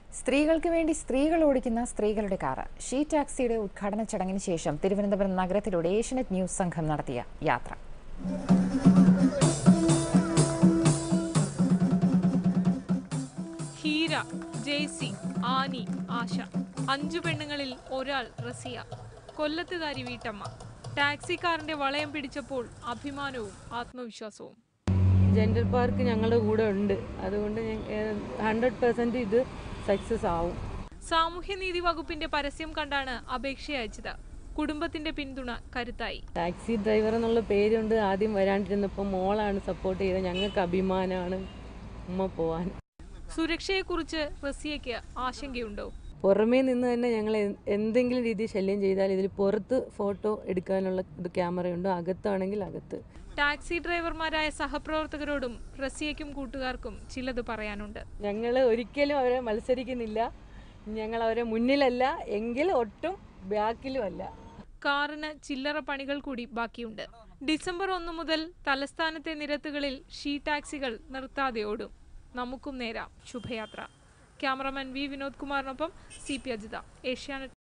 സ്ത്രീകൾക്ക് വേണ്ടി സ്ത്രീകൾ ഓടിക്കുന്ന സ്ത്രീകളുടെ കാറ് ഷീ ടാക്സിയുടെ ഉദ്ഘാടന ചടങ്ങിന് ശേഷം തിരുവനന്തപുരം നഗരത്തിലൂടെ ഏഷ്യനെറ്റ് ന്യൂസ് സംഘം നടത്തിയ യാത്ര ഹീര ജെയ്സി ആനി ആശ അഞ്ചു പെണ്ണുങ്ങളിൽ ഒരാൾ റസിയ കൊല്ലത്തുകാരി വീട്ടമ്മ ടാക്സിക്കാരന്റെ വളയം പിടിച്ചപ്പോൾ അഭിമാനവും ആത്മവിശ്വാസവും ജെൻഡർ പാർക്ക് ഞങ്ങളുടെ കൂടെ ഉണ്ട് അതുകൊണ്ട് ഹൺഡ്രഡ് പെർസെൻറ്റ് ഇത് സക്സസ് ആവും സാമൂഹ്യനീതി വകുപ്പിന്റെ പരസ്യം കണ്ടാണ് അപേക്ഷ അയച്ചത് കുടുംബത്തിന്റെ പിന്തുണ കരുത്തായി ടാക്സി ഡ്രൈവർ എന്നുള്ള പേരുണ്ട് ആദ്യം വരാണ്ടിരുന്നപ്പോൾ മോളാണ് സപ്പോർട്ട് ചെയ്തത് ഞങ്ങൾക്ക് അഭിമാനമാണ് ഉമ്മ പോവാൻ സുരക്ഷയെക്കുറിച്ച് റസിയയ്ക്ക് ആശങ്കയുണ്ടോ പുറമേ നിന്ന് തന്നെ ഞങ്ങൾ എ- എന്തെങ്കിലും രീതിയിൽ ശല്യം ചെയ്താൽ ഇതിൽ പുറത്ത് ഫോട്ടോ എടുക്കാനുള്ള ഇത് ക്യാമറയുണ്ട് അകത്താണെങ്കിൽ അകത്ത് ടാക്സി ഡ്രൈവർമാരായ സഹപ്രവർത്തകരോടും റസിയയ്ക്കും കൂട്ടുകാർക്കും ചിലത് പറയാനുണ്ട് ഞങ്ങൾ ഒരിക്കലും അവരെ മത്സരിക്കുന്നില്ല ഞങ്ങൾ അവരെ മുന്നിലല്ല എങ്കിൽ ഒട്ടും ബാക്കിലും അല്ല കാറിന് ചില്ലറ പണികൾ കൂടി ബാക്കിയുണ്ട് ഡിസംബർ ഒന്ന് മുതൽ തലസ്ഥാനത്തെ നിരത്തുകളിൽ ഷീ ടാക്സികൾ നിർത്താതെ ഓടും നമുക്കും നേരാം ശുഭയാത്ര ക്യാമറമാൻ വി വിനോദ് കുമാറിനൊപ്പം സി പി അജിത ഏഷ്യാനെറ്റ്